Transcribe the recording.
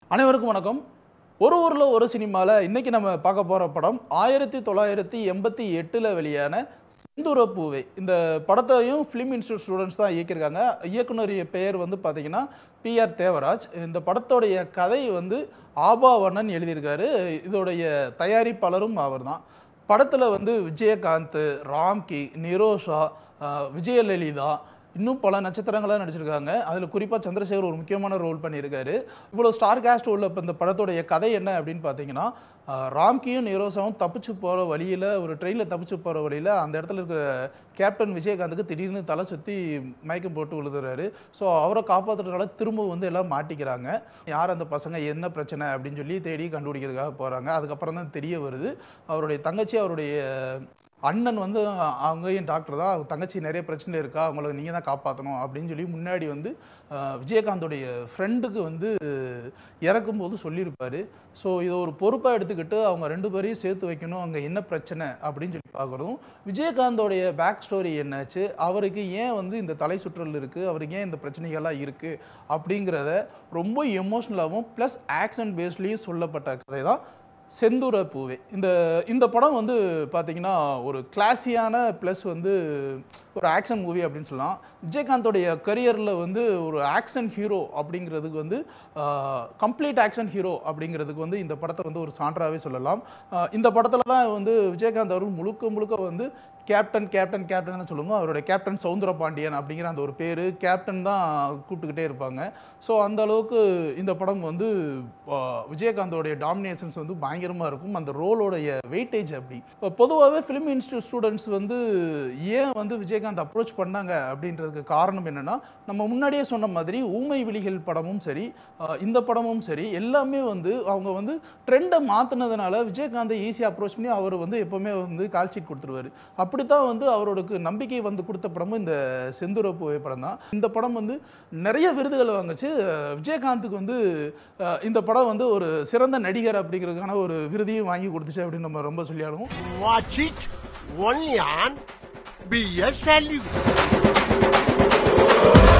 அனைவருக்கும் வணக்கம் ஒரு ஊரில் ஒரு சினிமாவில் இன்னைக்கு நம்ம பார்க்க போகிற படம் ஆயிரத்தி தொள்ளாயிரத்தி எண்பத்தி எட்டில் வெளியான செந்தூர பூவே இந்த படத்தையும் ஃபிலிம் இன்ஸ்டியூட் ஸ்டூடெண்ட்ஸ் தான் இயக்கியிருக்காங்க இயக்குனர் பெயர் வந்து பார்த்தீங்கன்னா பிஆர் தேவராஜ் இந்த படத்தோடைய கதை வந்து ஆபாவண்ணன் எழுதியிருக்காரு இதோடைய தயாரிப்பாளரும் அவர் தான் படத்தில் வந்து விஜயகாந்த் ராம்கி நிரோஷா அஹ், விஜயலலிதா இன்னும் பல நட்சத்திரங்களாக நடிச்சிருக்காங்க அதில் குறிப்பாக சந்திரசேகர் ஒரு முக்கியமான ரோல் பண்ணியிருக்காரு இவ்வளோ ஸ்டார் காஸ்ட் உள்ள இப்போ இந்த படத்தோடைய கதை என்ன அப்படின்னு பார்த்தீங்கன்னா ஆஹ், ராம்கியும் நிரோசாவும் தப்பிச்சு போகிற வழியில் ஒரு ட்ரெயினில் தப்பிச்சு போகிற வழியில் அந்த இடத்துல இருக்கிற கேப்டன் விஜயகாந்துக்கு திடீர்னு தலை சுற்றி மயக்கம் போட்டு விழுதுறாரு ஸோ அவரை காப்பாற்றுறதுனால திரும்ப வந்து எல்லாம் மாட்டிக்கிறாங்க யார் அந்த பசங்க என்ன பிரச்சனை அப்படின்னு சொல்லி தேடி கண்டுபிடிக்கிறதுக்காக போகிறாங்க அதுக்கப்புறம் தான் தெரிய வருது அவருடைய தங்கச்சி அவருடைய அண்ணன் வந்து அங்கேயும் டாக்டர் தான் அவங்க தங்கச்சி நிறைய பிரச்சனை இருக்கா அவங்கள நீங்கள் தான் காப்பாற்றணும் அப்படின்னு சொல்லி முன்னாடி வந்து அஹ், விஜயகாந்தோடைய ஃப்ரெண்டுக்கு வந்து இறக்கும்போது சொல்லியிருப்பாரு ஸோ இதை ஒரு பொறுப்பாக எடுத்துக்கிட்டு அவங்க ரெண்டு பேரையும் சேர்த்து வைக்கணும் அங்கே என்ன பிரச்சனை அப்படின்னு சொல்லி பார்க்குறதும் விஜயகாந்தோடைய பேக் ஸ்டோரி என்னாச்சு அவருக்கு ஏன் வந்து இந்த தலை சுற்றல் இருக்குது அவருக்கு ஏன் இந்த பிரச்சனைகள்லாம் இருக்குது அப்படிங்கிறத ரொம்ப எமோஷ்னலாகவும் ப்ளஸ் ஆக்ஷன் பேஸ்லேயும் சொல்லப்பட்ட கதை தான் செந்தூர பூவே இந்த இந்த படம் வந்து பார்த்தீங்கன்னா ஒரு கிளாஸியான ப்ளஸ் வந்து ஒரு ஆக்ஷன் மூவி அப்படின்னு சொல்லலாம் விஜயகாந்தோடைய கரியரில் வந்து ஒரு ஆக்ஷன் ஹீரோ அப்படிங்கிறதுக்கு வந்து கம்ப்ளீட் ஆக்ஷன் ஹீரோ அப்படிங்கிறதுக்கு வந்து இந்த படத்தை வந்து ஒரு சான்றாகவே சொல்லலாம் ஆஹ் இந்த படத்தில் தான் வந்து விஜயகாந்த் அவர்கள் முழுக்க முழுக்க வந்து கேப்டன் கேப்டன் கேப்டன் தான் சொல்லுங்க அவருடைய கேப்டன் சவுந்தர பாண்டியன் அப்படிங்கிற அந்த ஒரு பேர் கேப்டன் தான் கூப்பிட்டுக்கிட்டே இருப்பாங்க ஸோ அந்த அளவுக்கு இந்த படம் வந்து ஆஹ், விஜயகாந்தோடைய டாமினேஷன்ஸ் வந்து பயங்கரமாக இருக்கும் அந்த ரோலோடைய வெயிட்டேஜ் அப்படி பொதுவாகவே ஃபிலிம் இன்ஸ்டியூட் ஸ்டூடெண்ட்ஸ் வந்து ஏன் வந்து விஜயகாந்த் அப்ரோச் பண்ணாங்க அப்படின்றதுக்கு காரணம் என்னென்னா நம்ம முன்னாடியே சொன்ன மாதிரி ஊமை விழிகள் படமும் சரி ஆஹ், இந்த படமும் சரி எல்லாமே வந்து அவங்க வந்து ட்ரெண்டை மாற்றினதுனால விஜயகாந்தை ஈஸியாக அப்ரோச் பண்ணி அவர் வந்து எப்போவுமே வந்து கால் ஷீட் கொடுத்துருவாரு அப்படித்தான் வந்து அவரோடக்கு நம்பிக்கை வந்து கொடுத்த படமும் இந்த செந்தூர பூவை படம் தான் இந்த படம் வந்து நிறைய விருதுகளை வாங்குச்சு அஹ் விஜயகாந்துக்கு வந்து அஹ் இந்த படம் வந்து ஒரு சிறந்த நடிகர் அப்படிங்கிறதுக்கான ஒரு விருதையும் வாங்கி கொடுத்துச்சு அப்படின்னு நம்ம ரொம்ப சொல்லி ஆடுவோம் Watch it only on BS Salute.